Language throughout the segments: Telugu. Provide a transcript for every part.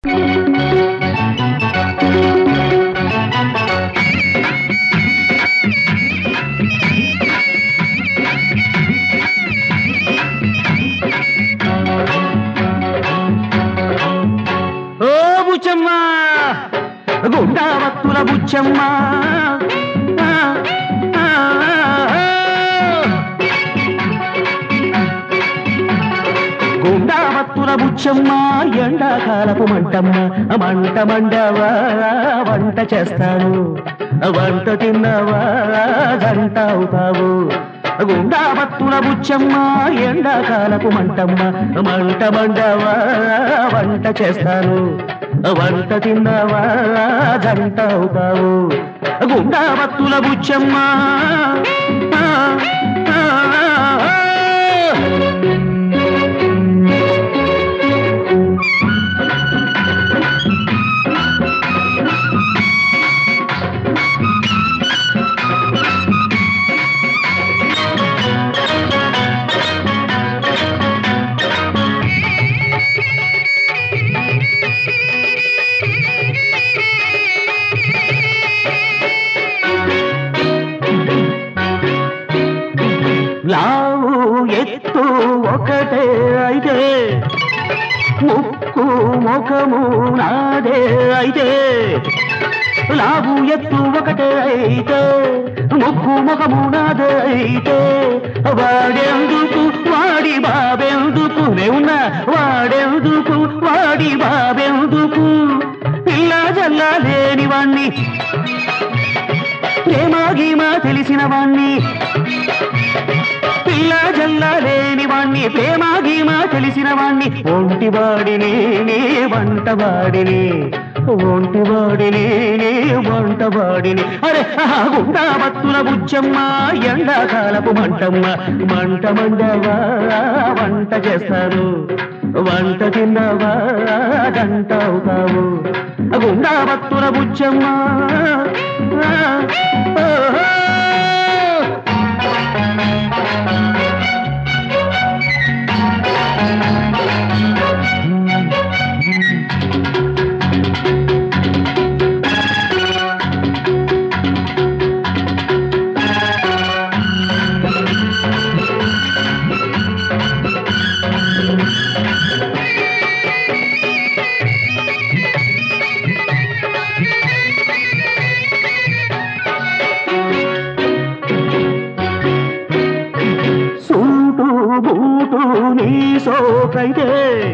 ఓ బుచ్చమ్మ గుండావత్తుల బుచ్చమ్మ ఆ, ఆ, ఆ. గుండావత్తుల బుచ్చమ్మ ఎండాకాలపు మంటమ్మ మంట మండవా వంట చేస్తాను వంట తిన్నవా గంట అవుతావు గుండావత్తుల బుచ్చమ్మ ఎండాకాలపు మంటమ్మ మంట మండవా వంట చేస్తాను వంట తిన్నవా గంట అవుతావు గుండావత్తుల బుచ్చమ్మ ఆ, ఆ, ఆ. లావు ఎత్తు ఒకటే అయితే ముక్కు ముఖము నాదే అయితే లావు ఎత్తు ఒకటే అయితే ముక్కు ముఖము నాదే అయితే వాడెందుకు వాడి బాబెందుకు ఉన్నా వాడెందుకు వాడి బాబెందుకు పిల్ల జల్ల లేని వాణ్ణి ప్రేమ గీమా తెలిసిన వాణ్ణి పిల్ల జల్ల లేని వాణ్ణి ప్రేమ గీమా తెలిసిన వాణ్ణి ఒంటి వాడిని నీ వంట వాడిని ఒంటి వాడిని నీ వంట వాడిని అరే ఆహా, గుండా భక్తుల బుచ్చమ్మ ఎండాకాలపు మంటమ్మ మంట మండవా వంట చేస్తాను వంట తిన్నవా గంట అవుతావు గుండా భక్తుల బుచ్చమ్మ ఆ, ఓహో. సూటు బూటు నీ సోకైతే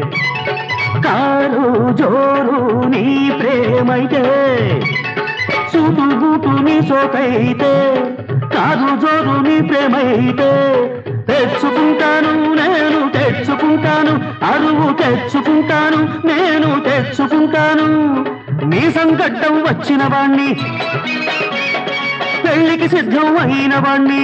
కారు జోరు నీ ప్రేమైతే సూటు బూటు నీ సోకైతే కారు జోరు నీ ప్రేమైతే తెచ్చుకుంటాను నేను తెచ్చుకుంటాను అరువు తెచ్చుకుంటాను నేను తెచ్చుకుంటాను నీ సంకటం వచ్చిన వాణ్ణి పెళ్లికి సిద్ధం అయిన వాణ్ణి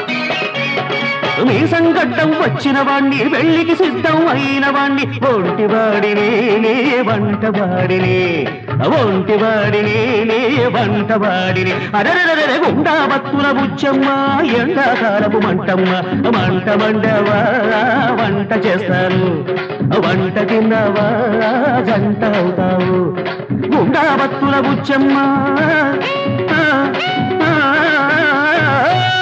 మీ సంకటం వచ్చిన వాణ్ణి వెళ్ళికి సిద్ధం అయిన వాణ్ణి ఒంటి వాడిని నే వంట వాడిని ఒంటి వాడిని నే వంట వాడిని అరరరర గుండా భక్తుల బుచ్చమ్మ ఎండాకాలపు మంటమ్మ మంట మండవా వంట చేస్తాను వంట తిన్నవా గంట అవుతావు గుండా భక్తుల బుచ్చమ్మ ఆ, ఆ, ఆ, ఆ.